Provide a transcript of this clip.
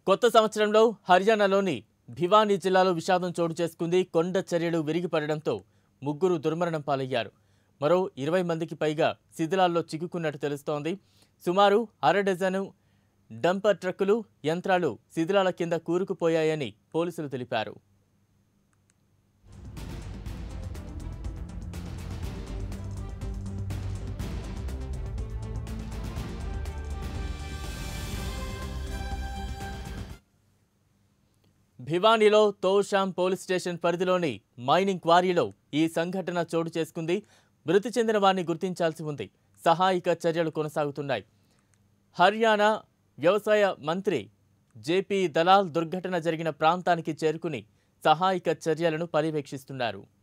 కొత్త సంవత్సరంలో హర్యానాలోని భివానీ జిల్లాలో విషాదం చోటు చేసుకుంది కొండ చర్యలు విరిగిపడడంతో ముగ్గురు దుర్మరణం పాలయ్యారు మరో ఇరవై మందికి పైగా శిథిలాల్లో చిక్కుకున్నట్టు తెలుస్తోంది సుమారు అర డజను డంపర్ ట్రక్కులు యంత్రాలు శిథిలాల కింద కూరుకుపోయాయని పోలీసులు తెలిపారు భివానీలో తోషాం పోలీస్ స్టేషన్ పరిధిలోని మైనింగ్ క్వారీలో ఈ సంఘటన చోటు చేసుకుంది మృతి చెందిన వారిని గుర్తించాల్సి ఉంది సహాయక చర్యలు కొనసాగుతున్నాయి హర్యానా వ్యవసాయ మంత్రి జేపీ దలాల్ దుర్ఘటన జరిగిన ప్రాంతానికి చేరుకుని సహాయక చర్యలను పర్యవేక్షిస్తున్నారు